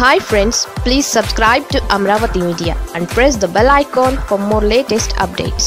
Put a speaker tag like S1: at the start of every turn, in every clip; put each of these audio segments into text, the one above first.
S1: hi friends please subscribe to Amaravati media and press the bell icon for more latest updates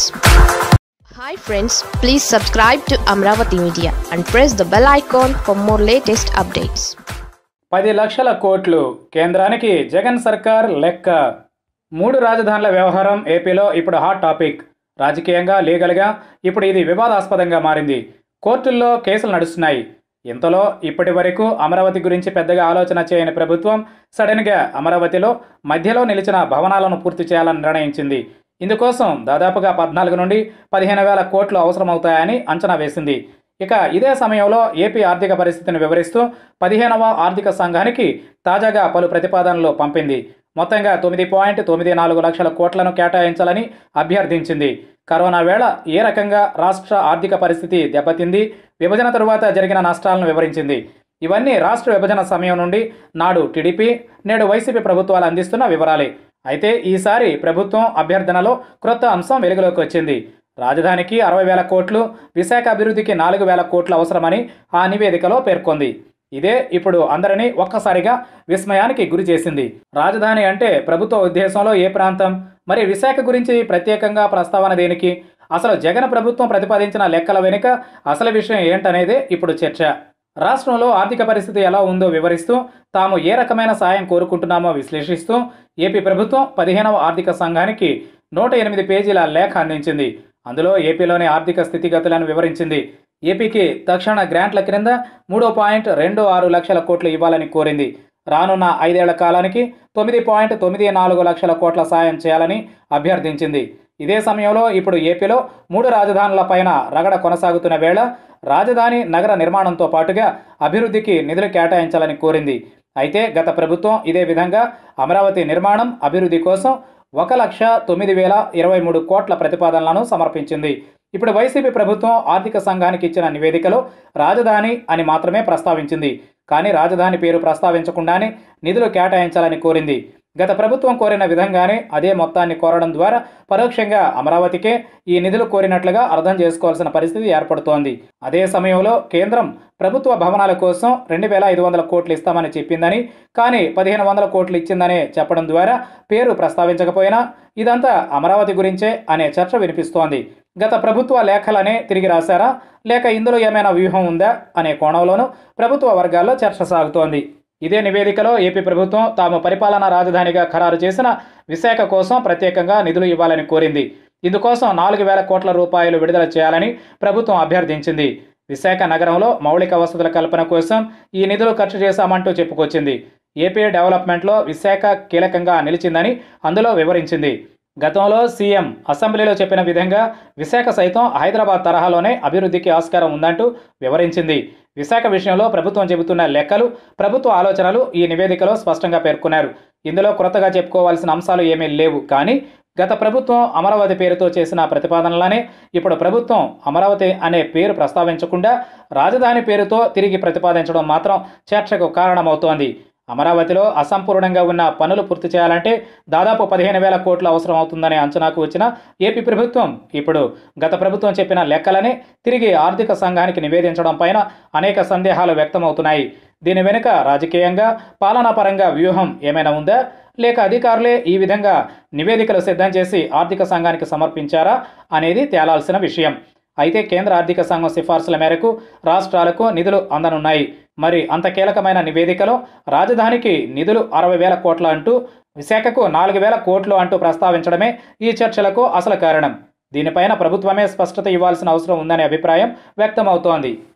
S1: hi friends please subscribe to Amaravati media and press the bell icon for more latest updates
S2: పది లక్షల కోట్లు కేంద్రానికి జగన్ సర్కార్ లెక్క మూడు రాజధానుల వ్యవహారం ఏపీలో ఇప్పుడు హాట్ టాపిక్ రాజకీయంగా లీగల్గా ఇప్పుడు ఇది వివాదాస్పదంగా మారింది కోర్టుల్లో కేసులు నడుస్తున్నాయి ఇంతలో ఇప్పటి వరకు అమరావతి గురించి పెద్దగా ఆలోచన చేయని ప్రభుత్వం సడన్గా అమరావతిలో మధ్యలో నిలిచిన భవనాలను పూర్తి చేయాలని నిర్ణయించింది ఇందుకోసం దాదాపుగా పద్నాలుగు నుండి పదిహేను వేల కోట్లు అవసరమవుతాయని అంచనా వేసింది ఇక ఇదే సమయంలో ఏపీ ఆర్థిక పరిస్థితిని వివరిస్తూ పదిహేనవ ఆర్థిక సంఘానికి తాజాగా పలు ప్రతిపాదనలు పంపింది మొత్తంగా తొమ్మిది పాయింట్ తొమ్మిది నాలుగు లక్షల కోట్లను కేటాయించాలని అభ్యర్థించింది కరోనా వేళ ఏ రకంగా రాష్ట్ర ఆర్థిక పరిస్థితి దెబ్బతింది విభజన తరువాత జరిగిన నష్టాలను వివరించింది ఇవన్నీ రాష్ట్ర విభజన సమయం నుండి నాడు టీడీపీ నేడు వైసీపీ ప్రభుత్వాలు అందిస్తున్న వివరాలే అయితే ఈసారి ప్రభుత్వం అభ్యర్థనలో క్రొత్త అంశం వెలుగులోకి వచ్చింది రాజధానికి అరవై వేల కోట్లు విశాఖ అభివృద్ధికి నాలుగు వేల కోట్లు అవసరమని ఆ నివేదికలో పేర్కొంది ఇదే ఇప్పుడు అందరినీ ఒక్కసారిగా విస్మయానికి గురి చేసింది రాజధాని అంటే ప్రభుత్వ ఉద్దేశంలో ఏ ప్రాంతం మరి విశాఖ గురించి ప్రత్యేకంగా ప్రస్తావన దేనికి అసలు జగన్ ప్రభుత్వం ప్రతిపాదించిన లెక్కల వెనుక అసలు విషయం ఏంటనేదే ఇప్పుడు చర్చ రాష్ట్రంలో ఆర్థిక పరిస్థితి ఎలా ఉందో వివరిస్తూ తాము ఏ రకమైన సాయం కోరుకుంటున్నామో విశ్లేషిస్తూ ఏపీ ప్రభుత్వం పదిహేనవ ఆర్థిక సంఘానికి నూట ఎనిమిది పేజీల లేఖ అందించింది అందులో ఏపీలోని ఆర్థిక స్థితిగతులను వివరించింది ఏపీకి తక్షణ గ్రాంట్ల క్రింద మూడు పాయింట్ రెండు ఆరు లక్షల కోట్లు ఇవ్వాలని కోరింది రానున్న ఐదేళ్ల కాలానికి తొమ్మిది పాయింట్ తొమ్మిది నాలుగు లక్షల కోట్ల సాయం చేయాలని అభ్యర్థించింది ఇదే సమయంలో ఇప్పుడు ఏపీలో మూడు రాజధానుల పైన రగడ కొనసాగుతున్న వేళ రాజధాని నగర నిర్మాణంతో పాటుగా అభివృద్ధికి నిధులు కేటాయించాలని కోరింది అయితే గత ప్రభుత్వం ఇదే విధంగా అమరావతి నిర్మాణం అభివృద్ధి కోసం ఒక లక్ష తొమ్మిది వేల ఇరవై మూడు కోట్ల ప్రతిపాదనలను సమర్పించింది ఇప్పుడు వైసీపీ ప్రభుత్వం ఆర్థిక సంఘానికి ఇచ్చిన నివేదికలో రాజధాని అని మాత్రమే ప్రస్తావించింది కానీ రాజధాని పేరు ప్రస్తావించకుండానే నిధులు కేటాయించాలని కోరింది గత ప్రభుత్వం కోరిన విధంగానే అదే మొత్తాన్ని కోరడం ద్వారా పరోక్షంగా అమరావతికే ఈ నిధులు కోరినట్లుగా అర్థం చేసుకోవాల్సిన పరిస్థితి ఏర్పడుతోంది అదే సమయంలో కేంద్రం ప్రభుత్వ భవనాల కోసం రెండు వేల ఐదు వందల కోట్లు ఇస్తామని చెప్పిందని కానీ పదిహేను వందల కోట్లు ఇచ్చిందని చెప్పడం ద్వారా పేరు ప్రస్తావించకపోయినా ఇదంతా అమరావతి గురించే అనే చర్చ వినిపిస్తోంది గత ప్రభుత్వ లేఖలనే తిరిగి రాశారా లేక ఇందులో ఏమైనా వ్యూహం ఉందా అనే కోణంలోనూ ప్రభుత్వ వర్గాల్లో చర్చ సాగుతోంది ఇదే నివేదికలో ఏపీ ప్రభుత్వం తాము పరిపాలనా రాజధానిగా ఖరారు చేసిన విశాఖ కోసం ప్రత్యేకంగా నిధులు ఇవ్వాలని కోరింది ఇందుకోసం నాలుగు వేల కోట్ల రూపాయలు విడుదల చేయాలని ప్రభుత్వం అభ్యర్థించింది విశాఖ నగరంలో మౌలిక వసతుల కల్పన కోసం ఈ నిధులు ఖర్చు చేశామంటూ చెప్పుకొచ్చింది ఏపీ డెవలప్మెంట్లో విశాఖ కీలకంగా నిలిచిందని అందులో వివరించింది గతంలో సీఎం అసెంబ్లీలో చెప్పిన విధంగా విశాఖ సైతం హైదరాబాద్ తరహాలోనే అభివృద్ధికి ఆస్కారం ఉందంటూ వివరించింది విశాఖ విషయంలో ప్రభుత్వం చెబుతున్న లెక్కలు ప్రభుత్వ ఆలోచనలు ఈ నివేదికలో స్పష్టంగా పేర్కొన్నారు ఇందులో క్రొత్తగా చెప్పుకోవాల్సిన అంశాలు ఏమీ లేవు కానీ గత ప్రభుత్వం అమరావతి పేరుతో చేసిన ప్రతిపాదనలనే ఇప్పుడు ప్రభుత్వం అమరావతి అనే పేరు ప్రస్తావించకుండా రాజధాని పేరుతో తిరిగి ప్రతిపాదించడం మాత్రం చర్చకు కారణమవుతోంది అమరావతిలో అసంపూర్ణంగా ఉన్న పనులు పూర్తి చేయాలంటే దాదాపు పదిహేను వేల కోట్లు అవసరం అవుతుందనే అంచనాకు వచ్చిన ఏపీ ప్రభుత్వం ఇప్పుడు గత ప్రభుత్వం చెప్పిన లెక్కలనే తిరిగి ఆర్థిక సంఘానికి నివేదించడం పైన అనేక సందేహాలు వ్యక్తమవుతున్నాయి దీని వెనుక రాజకీయంగా పాలనాపరంగా వ్యూహం ఏమైనా ఉందా లేక అధికారులే ఈ విధంగా నివేదికలు సిద్ధం చేసి ఆర్థిక సంఘానికి సమర్పించారా అనేది తేలాల్సిన విషయం అయితే కేంద్ర ఆర్థిక సంఘం సిఫార్సుల మేరకు రాష్ట్రాలకు నిధులు అందనున్నాయి మరి అంత కీలకమైన నివేదికలో రాజధానికి నిధులు అరవై వేల కోట్ల అంటూ విశాఖకు నాలుగు వేల కోట్లు అంటూ ప్రస్తావించడమే ఈ చర్చలకు అసలు కారణం దీనిపైన ప్రభుత్వమే స్పష్టత ఇవ్వాల్సిన అవసరం ఉందనే అభిప్రాయం వ్యక్తమవుతోంది